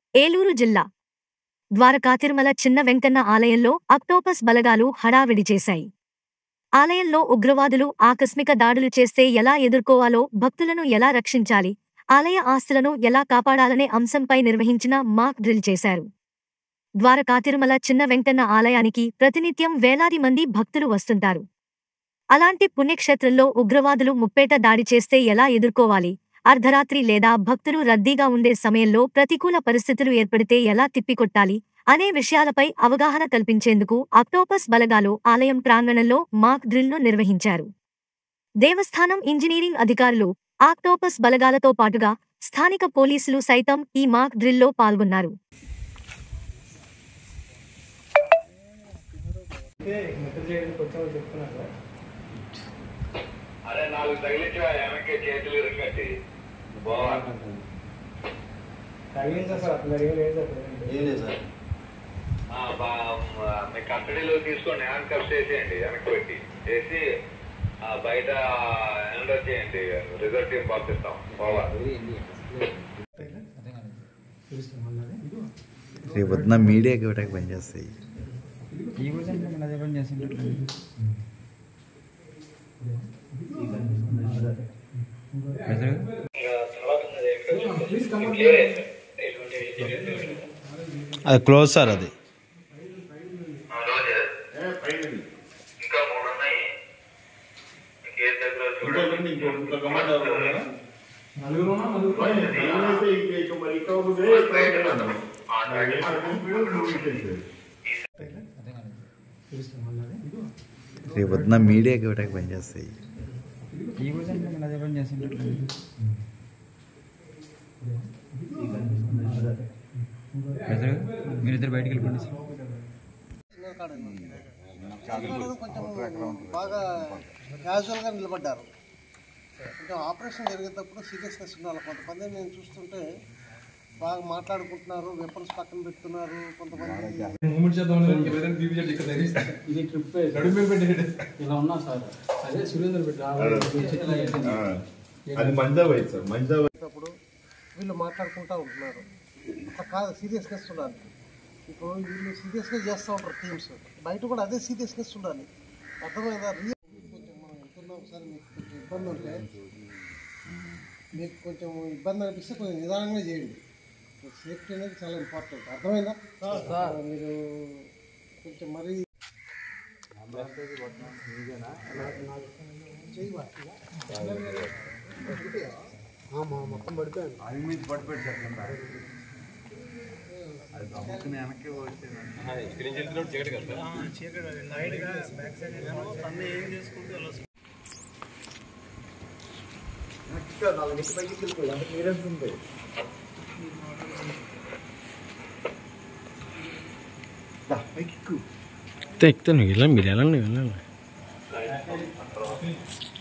ఏలూరు జిల్లా ద్వారకా తిరుమల చిన్న వెంకన్న ఆలయంలో అక్టోపస్ బలగాలు హడావిడి చేశాయి ఆలయంలో ఉగ్రవాదులు ఆకస్మిక దాడులు చేస్తే ఎలా ఎదుర్కోవాలో భక్తులను ఎలా రక్షించాలి ఆలయ ఆస్తులను ఎలా కాపాడాలనే అంశంపై నిర్వహించిన మాక్ డ్రిల్ చేశారు ద్వారకా తిరుమల చిన్న వెంకన్న ఆలయానికి ప్రతినిత్యం వేలాది మంది భక్తులు వస్తుంటారు అలాంటి పుణ్యక్షేత్రంలో ఉగ్రవాదులు ముప్పేట దాడి చేస్తే ఎలా ఎదుర్కోవాలి అర్ధరాత్రి లేదా భక్తులు రద్దీగా ఉండే సమయంలో ప్రతికూల పరిస్థితులు ఏర్పడితే ఎలా తిప్పికొట్టాలి అనే విషయాలపై అవగాహన కల్పించేందుకు అక్టోపస్ బలగాలు ఆలయం ప్రాంగణంలో మాక్ డ్రిల్ను నిర్వహించారు దేవస్థానం ఇంజనీరింగ్ అధికారులు ఆక్టోపస్ బలగాలతో పాటుగా స్థానిక పోలీసులు సైతం ఈ మాక్ డ్రిల్లో పాల్గొన్నారు అరే నాలుగు తగిలించి వెనక్కి చేతులు ఇరుకట్టి పోవాలి ఏం లేదు సార్ ఆ, బా- మీ కస్టడీలో తీసుకొని హ్యాండ్ కప్ చేసేయండి వెనక్కి పెట్టి చేసి ఆ, బయట ఎండర్ చేయండి రిజల్ట్ టీం పంపిస్తాం పోవాలి రేపు పొద్దున మీడియాకి ఇవ్వడానికి పనిచేస్తాయి ఈ రోజు అంటే మన అదే పని చేస్తుంటారు అది క్లోజ్ సార్ అది ఇంకా మూడు ఉన్నాయి ఇంకేం దగ్గర చూడండి రేపు పొద్దున మీడియాకి ఇవ్వడానికి పనిచేస్తాయి ఈ రోజు అంటే మన అదే పని చేస్తుంటారు మీరిద్దరు బయటికి వెళ్ళిపోండి సార్ కొంచెం బాగా క్యాజువల్గా నిలబడ్డారు కొంచెం ఆపరేషన్ జరిగేటప్పుడు సీరియస్నెస్ ఉండాలి కొంతమంది నేను చూస్తుంటే బాగా మాట్లాడుకుంటున్నారు వెపన్స్ పక్కన పెడుతున్నారు కొంతమంది మూమెంట్ చేద్దాం ఇది ట్రిప్ ఇలా ఉన్నా సార్ అదే సురేంద్ర పెట్టి అది మంజా వైట్ సార్ మంజా అప్పుడు వీళ్ళు మాట్లాడుకుంటూ ఉంటున్నారు అట్లా కాదు సీరియస్నెస్ ఉండాలి ఇప్పుడు వీళ్ళు సీరియస్గా చేస్తూ ఉంటారు టీమ్స్ బయట కూడా అదే సీరియస్నెస్ ఉండాలి అర్థమైందా రియల్ కొంచెం మనం వెళ్తున్నా ఒకసారి మీకు కొంచెం ఇబ్బంది ఉంటే మీకు కొంచెం ఇబ్బంది అనిపిస్తే కొంచెం నిదానంగా చేయండి సేఫ్టీ అనేది చాలా ఇంపార్టెంట్ అర్థమైందా మీరు కొంచెం మరీ మొత్తం పడిపోయాను ఎక్కుతాను వెళ్ళండి మీరు వెళ్ళండి వెళ్ళండి